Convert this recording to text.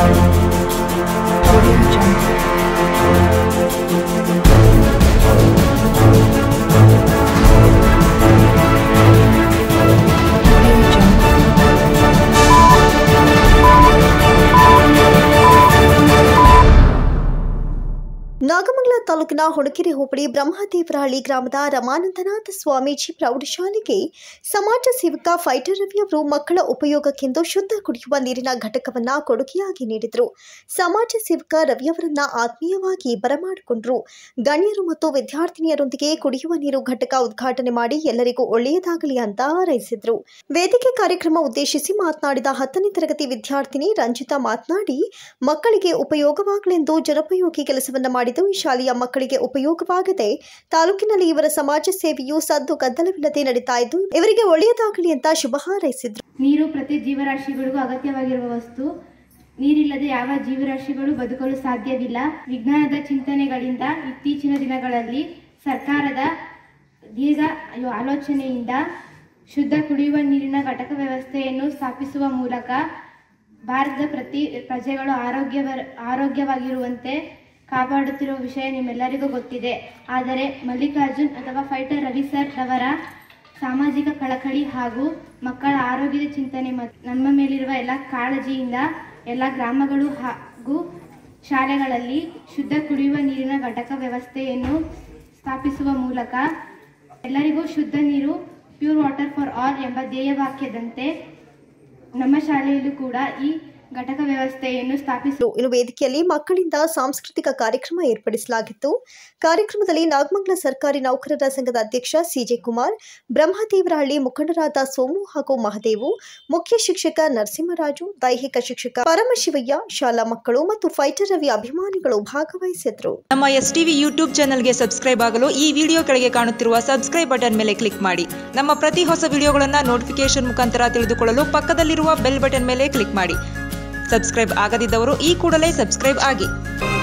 Audio Jungle. Audio Jungle. Nagamangala ತಾಲೂಕಿನ ಹುಣಕೆರೆ ಹೋಬಳಿ ಬ್ರಹ್ಮದೇವರಹಳ್ಳಿ ಗ್ರಾಮದ ರಮಾನಂದನಾಥ ಸ್ವಾಮೀಜಿ ಪ್ರೌಢಶಾಲೆಗೆ ಸಮಾಜ ಸೇವಕ ಫೈಟರ್ ರವಿ ಅವರು ಮಕ್ಕಳ ಉಪಯೋಗಕ್ಕೆಂದು ಶುದ್ಧ ಕುಡಿಯುವ ನೀರಿನ ಘಟಕವನ್ನ ಕೊಡುಗೆಯಾಗಿ ನೀಡಿದರು ಸಮಾಜ ಸೇವಕ ರವಿಯವರನ್ನ ಆತ್ಮೀಯವಾಗಿ ಬರಮಾಡಿಕೊಂಡರು ಗಣ್ಯರು ಮತ್ತು ವಿದ್ಯಾರ್ಥಿನಿಯರೊಂದಿಗೆ ಕುಡಿಯುವ ನೀರು ಘಟಕ ಉದ್ಘಾಟನೆ ಮಾಡಿ ಎಲ್ಲರಿಗೂ ಒಳ್ಳೆಯದಾಗಲಿ ಅಂತ ಹಾರೈಸಿದ್ರು ವೇದಿಕೆ ಕಾರ್ಯಕ್ರಮ ಉದ್ದೇಶಿಸಿ ಮಾತನಾಡಿದ ಹತ್ತನೇ ತರಗತಿ ವಿದ್ಯಾರ್ಥಿನಿ ರಂಜಿತಾ ಮಾತನಾಡಿ ಮಕ್ಕಳಿಗೆ ಉಪಯೋಗವಾಗಲೆಂದು ಜನೋಪಯೋಗಿ ಕೆಲಸವನ್ನ ಮಾಡಿದ್ದು ಈ ಶಾಲೆಯ ಮಕ್ಕಳಿಗೆ ಉಪಯೋಗವಾಗದೆ ತಾಲೂಕಿನಲ್ಲಿ ಇವರ ಸಮಾಜ ಸೇವೆಯು ಸದ್ದು ಗದ್ದಲವಿಲ್ಲದೆ ನಡೀತಾ ಇದ್ದು ಇವರಿಗೆ ಒಳ್ಳೆಯದಾಗಲಿ ಅಂತ ಶುಭ ಹಾರೈಸಿದ್ರು ನೀರು ಪ್ರತಿ ಜೀವರಾಶಿಗಳಿಗೂ ಅಗತ್ಯವಾಗಿರುವ ವಸ್ತು ನೀರಿಲ್ಲದೆ ಯಾವ ಜೀವರಾಶಿಗಳು ಬದುಕಲು ಸಾಧ್ಯವಿಲ್ಲ ವಿಜ್ಞಾನದ ಚಿಂತನೆಗಳಿಂದ ಇತ್ತೀಚಿನ ದಿನಗಳಲ್ಲಿ ಸರ್ಕಾರದ ದೀರ್ಘ ಆಲೋಚನೆಯಿಂದ ಶುದ್ಧ ಕುಡಿಯುವ ನೀರಿನ ಘಟಕ ವ್ಯವಸ್ಥೆಯನ್ನು ಸ್ಥಾಪಿಸುವ ಮೂಲಕ ಭಾರತದ ಪ್ರತಿ ಪ್ರಜೆಗಳು ಆರೋಗ್ಯ ಆರೋಗ್ಯವಾಗಿರುವಂತೆ ಕಾಪಾಡುತ್ತಿರುವ ವಿಷಯ ನಿಮ್ಮೆಲ್ಲರಿಗೂ ಗೊತ್ತಿದೆ ಆದರೆ ಮಲ್ಲಿಕಾರ್ಜುನ್ ಅಥವಾ ಫೈಟರ್ ರವಿ ಸರ್ ಅವರ ಸಾಮಾಜಿಕ ಕಳಕಳಿ ಹಾಗೂ ಮಕ್ಕಳ ಆರೋಗ್ಯದ ಚಿಂತನೆ ಮತ್ತು ನಮ್ಮ ಮೇಲಿರುವ ಎಲ್ಲ ಕಾಳಜಿಯಿಂದ ಎಲ್ಲ ಗ್ರಾಮಗಳು ಹಾಗೂ ಶಾಲೆಗಳಲ್ಲಿ ಶುದ್ಧ ಕುಡಿಯುವ ನೀರಿನ ಘಟಕ ವ್ಯವಸ್ಥೆಯನ್ನು ಸ್ಥಾಪಿಸುವ ಮೂಲಕ ಎಲ್ಲರಿಗೂ ಶುದ್ಧ ನೀರು ಪ್ಯೂರ್ ವಾಟರ್ ಫಾರ್ ಆಲ್ ಎಂಬ ಧ್ಯೇಯವಾಕ್ಯದಂತೆ ನಮ್ಮ ಶಾಲೆಯಲ್ಲೂ ಕೂಡ ಈ ಘಟಕ ವ್ಯವಸ್ಥೆಯನ್ನು ಸ್ಥಾಪಿಸುವ ಇನ್ನು ವೇದಿಕೆಯಲ್ಲಿ ಮಕ್ಕಳಿಂದ ಸಾಂಸ್ಕೃತಿಕ ಕಾರ್ಯಕ್ರಮ ಏರ್ಪಡಿಸಲಾಗಿತ್ತು ಕಾರ್ಯಕ್ರಮದಲ್ಲಿ ನಾಗಮಂಗಲ ಸರ್ಕಾರಿ ನೌಕರರ ಸಂಘದ ಅಧ್ಯಕ್ಷ ಸಿಜೆ ಕುಮಾರ್ ಬ್ರಹ್ಮದೇವರಹಳ್ಳಿ ಮುಖಂಡರಾದ ಸೋಮು ಹಾಗೂ ಮಹದೇವು ಮುಖ್ಯ ಶಿಕ್ಷಕ ನರಸಿಂಹರಾಜು ದೈಹಿಕ ಶಿಕ್ಷಕ ಪರಮಶಿವಯ್ಯ ಶಾಲಾ ಮಕ್ಕಳು ಮತ್ತು ಫೈಟರ್ ರವಿ ಅಭಿಮಾನಿಗಳು ಭಾಗವಹಿಸಿದ್ರು ನಮ್ಮ ಎಸ್ ಟಿವಿ ಯೂಟ್ಯೂಬ್ ಚಾನಲ್ಗೆ ಸಬ್ಸ್ಕ್ರೈಬ್ ಆಗಲು ಈ ವಿಡಿಯೋ ಕೆಳಗೆ ಕಾಣುತ್ತಿರುವ ಸಬ್ಸ್ಕ್ರೈಬ್ ಬಟನ್ ಮೇಲೆ ಕ್ಲಿಕ್ ಮಾಡಿ ನಮ್ಮ ಪ್ರತಿ ಹೊಸ ವಿಡಿಯೋಗಳನ್ನು ನೋಟಿಫಿಕೇಶನ್ ಮುಖಾಂತರ ತಿಳಿದುಕೊಳ್ಳಲು ಪಕ್ಕದಲ್ಲಿರುವ ಬೆಲ್ ಬಟನ್ ಮೇಲೆ ಕ್ಲಿಕ್ ಮಾಡಿ ಸಬ್ಸ್ಕ್ರೈಬ್ ಆಗದಿದ್ದವರು ಈ ಕೂಡಲೇ ಸಬ್ಸ್ಕ್ರೈಬ್ ಆಗಿ